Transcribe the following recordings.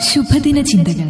ശുഭദിന ചിന്തകൾ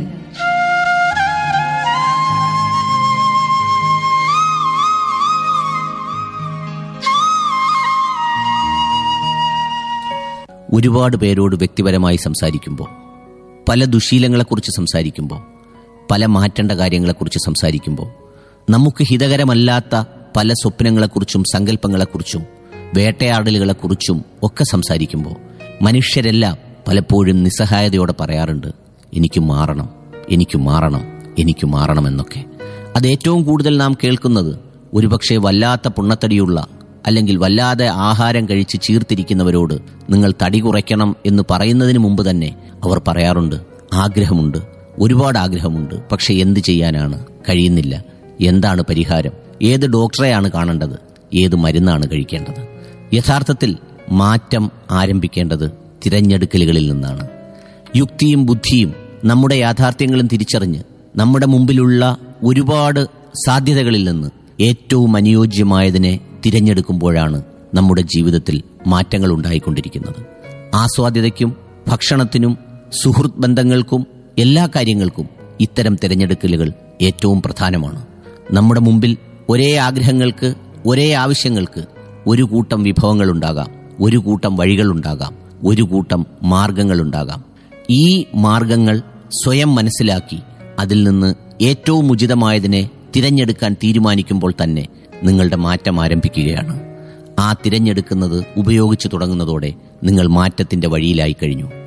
ഒരുപാട് പേരോട് വ്യക്തിപരമായി സംസാരിക്കുമ്പോൾ പല ദുശീലങ്ങളെക്കുറിച്ച് സംസാരിക്കുമ്പോൾ പല മാറ്റേണ്ട കാര്യങ്ങളെക്കുറിച്ച് സംസാരിക്കുമ്പോൾ നമുക്ക് ഹിതകരമല്ലാത്ത പല സ്വപ്നങ്ങളെക്കുറിച്ചും സങ്കല്പങ്ങളെക്കുറിച്ചും വേട്ടയാടലുകളെക്കുറിച്ചും ഒക്കെ സംസാരിക്കുമ്പോൾ മനുഷ്യരെല്ലാം പലപ്പോഴും നിസ്സഹായതയോടെ പറയാറുണ്ട് എനിക്ക് മാറണം എനിക്ക് മാറണം എനിക്ക് മാറണം എന്നൊക്കെ അത് ഏറ്റവും കൂടുതൽ നാം കേൾക്കുന്നത് ഒരുപക്ഷെ വല്ലാത്ത പുണ്ണത്തടിയുള്ള അല്ലെങ്കിൽ വല്ലാതെ ആഹാരം കഴിച്ച് ചീർത്തിരിക്കുന്നവരോട് നിങ്ങൾ തടി കുറയ്ക്കണം എന്ന് പറയുന്നതിന് മുമ്പ് തന്നെ അവർ പറയാറുണ്ട് ആഗ്രഹമുണ്ട് ഒരുപാട് ആഗ്രഹമുണ്ട് പക്ഷെ എന്ത് ചെയ്യാനാണ് കഴിയുന്നില്ല എന്താണ് പരിഹാരം ഏത് ഡോക്ടറെയാണ് കാണേണ്ടത് ഏത് മരുന്നാണ് കഴിക്കേണ്ടത് യഥാർത്ഥത്തിൽ മാറ്റം ആരംഭിക്കേണ്ടത് തിരഞ്ഞെടുക്കലുകളിൽ നിന്നാണ് യുക്തിയും ബുദ്ധിയും നമ്മുടെ യാഥാർത്ഥ്യങ്ങളും തിരിച്ചറിഞ്ഞ് നമ്മുടെ മുമ്പിലുള്ള ഒരുപാട് സാധ്യതകളിൽ നിന്ന് ഏറ്റവും അനുയോജ്യമായതിനെ തിരഞ്ഞെടുക്കുമ്പോഴാണ് നമ്മുടെ ജീവിതത്തിൽ മാറ്റങ്ങൾ ഉണ്ടായിക്കൊണ്ടിരിക്കുന്നത് ആസ്വാദ്യതയ്ക്കും ഭക്ഷണത്തിനും സുഹൃത്ത് ബന്ധങ്ങൾക്കും എല്ലാ കാര്യങ്ങൾക്കും ഇത്തരം തിരഞ്ഞെടുക്കലുകൾ ഏറ്റവും പ്രധാനമാണ് നമ്മുടെ മുമ്പിൽ ഒരേ ആഗ്രഹങ്ങൾക്ക് ഒരേ ആവശ്യങ്ങൾക്ക് ഒരു കൂട്ടം വിഭവങ്ങളുണ്ടാകാം ഒരു കൂട്ടം വഴികളുണ്ടാകാം ഒരു കൂട്ടം മാർഗങ്ങളുണ്ടാകാം ഈ മാർഗങ്ങൾ സ്വയം മനസ്സിലാക്കി അതിൽ നിന്ന് ഏറ്റവും ഉചിതമായതിനെ തിരഞ്ഞെടുക്കാൻ തീരുമാനിക്കുമ്പോൾ തന്നെ നിങ്ങളുടെ മാറ്റം ആരംഭിക്കുകയാണ് ആ തിരഞ്ഞെടുക്കുന്നത് ഉപയോഗിച്ചു തുടങ്ങുന്നതോടെ നിങ്ങൾ മാറ്റത്തിന്റെ വഴിയിലായി കഴിഞ്ഞു